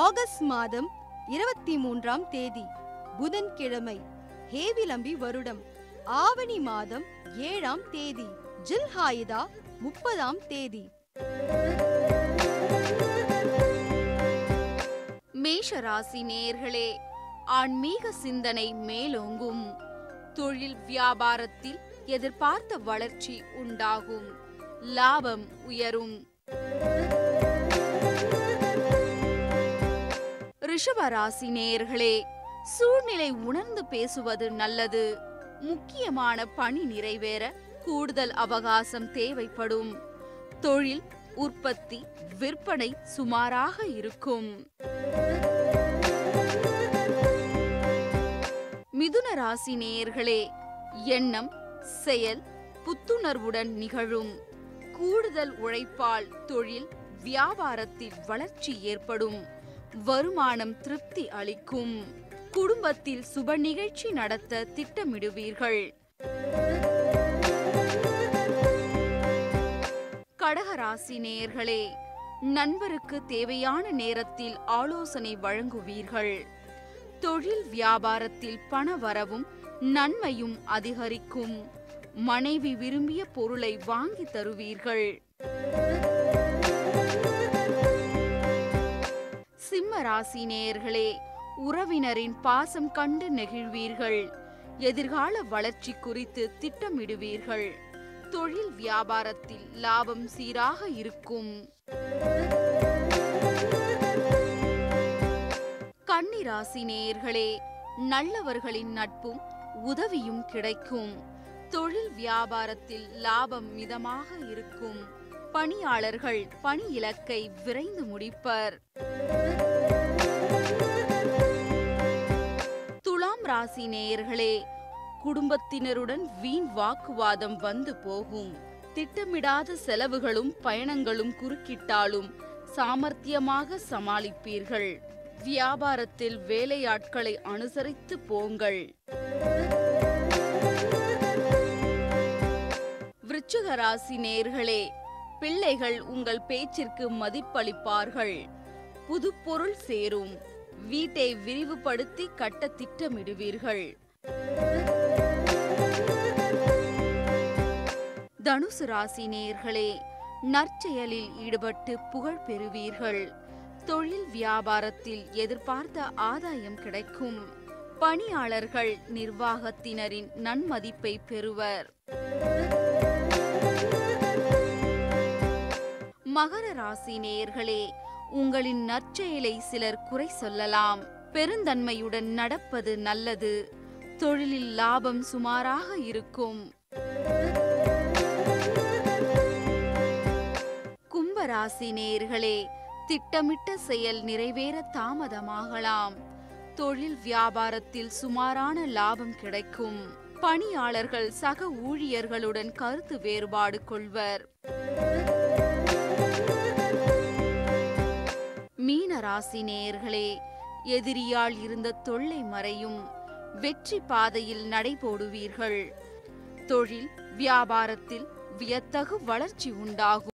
August மாதம் இருபத்தி மூன்றாம் தேதி புதன்கிழமை ஹேவிலம்பி வருடம் ஆவணி மாதம் ஏழாம் தேதி ஜில்ஹாயிதா முப்பதாம் தேதி மேஷ ராசி நேயர்களே ஆன்மீக சிந்தனை மேலோங்கும் தொழில் வியாபாரத்தில் எதிர்பார்த்த வளர்ச்சி உண்டாகும் லாபம் உயரும் ரிஷப ராசி நேயர்களே சூழ்நிலை உணர்ந்து பேசுவது நல்லது முக்கியமான பணி நிறைவேற கூடுதல் அவகாசம் தேவைப்படும் தொழில் உற்பத்தி விற்பனை சுமாராக இருக்கும் மிதுன ராசி நேயர்களே எண்ணம் செயல் புத்துணர்வுடன் நிகழும் கூடுதல் உழைப்பால் தொழில் வியாபாரத்தில் வளர்ச்சி ஏற்படும் வருமானம் திருப்தி அளிக்கும் குடும்பத்தில் சுப நிகழ்ச்சி நடத்த திட்டமிடுவீர்கள் கடகராசி நேயர்களே நண்பருக்கு தேவையான நேரத்தில் ஆலோசனை வழங்குவீர்கள் தொழில் வியாபாரத்தில் பண வரவும் நன்மையும் அதிகரிக்கும் மனைவி விரும்பிய பொருளை வாங்கி தருவீர்கள் சிம்ம ராசி நேயர்களே உறவினரின் பாசம் கண்டு நெகிழ்வீர்கள் எதிர்கால வளர்ச்சி குறித்து திட்டமிடுவீர்கள் தொழில் வியாபாரத்தில் லாபம் சீராக இருக்கும் கன்னிராசி நேயர்களே நல்லவர்களின் நட்பும் உதவியும் கிடைக்கும் தொழில் வியாபாரத்தில் லாபம் மிதமாக இருக்கும் பணியாளர்கள் பணி இலக்கை விரைந்து முடிப்பர் துலாம் ராசி நேயர்களே குடும்பத்தினருடன் வீண் வாக்குவாதம் வந்து போகும் திட்டமிடாத செலவுகளும் பயணங்களும் குறுக்கிட்டாலும் சாமர்த்தியமாக சமாளிப்பீர்கள் வியாபாரத்தில் வேலையாட்களை அனுசரித்து போங்கள் விருச்சிக ராசி நேர்களே பிள்ளைகள் உங்கள் பேச்சிற்கு மதிப்பளிப்பார்கள் புதுப்பொருள் சேரும் வீட்டை விரிவுபடுத்தி கட்ட திட்டமிடுவீர்கள் தனுசு ராசி நேயர்களே நற்செயலில் ஈடுபட்டு புகழ் பெறுவீர்கள் தொழில் வியாபாரத்தில் எதிர்பார்த்த ஆதாயம் கிடைக்கும் பணியாளர்கள் நிர்வாகத்தினரின் நன்மதிப்பை பெறுவர் மகர ராசி நேயர்களே உங்களின் நற்செயலை சிலர் குறை சொல்லலாம் பெருந்தன்மையுடன் நடப்பது நல்லது தொழிலில் லாபம் சுமாராக இருக்கும் கும்பராசி நேயர்களே திட்டமிட்ட செயல் நிறைவேற தாமதமாகலாம் தொழில் வியாபாரத்தில் சுமாரான லாபம் கிடைக்கும் பணியாளர்கள் சக ஊழியர்களுடன் கருத்து வேறுபாடு கொள்வர் மீன ராசி நேயர்களே எதிரியால் இருந்த தொல்லை மறையும் வெற்றி பாதையில் நடைபோடுவீர்கள் தொழில் வியாபாரத்தில் வியத்தகு வளர்ச்சி உண்டாகும்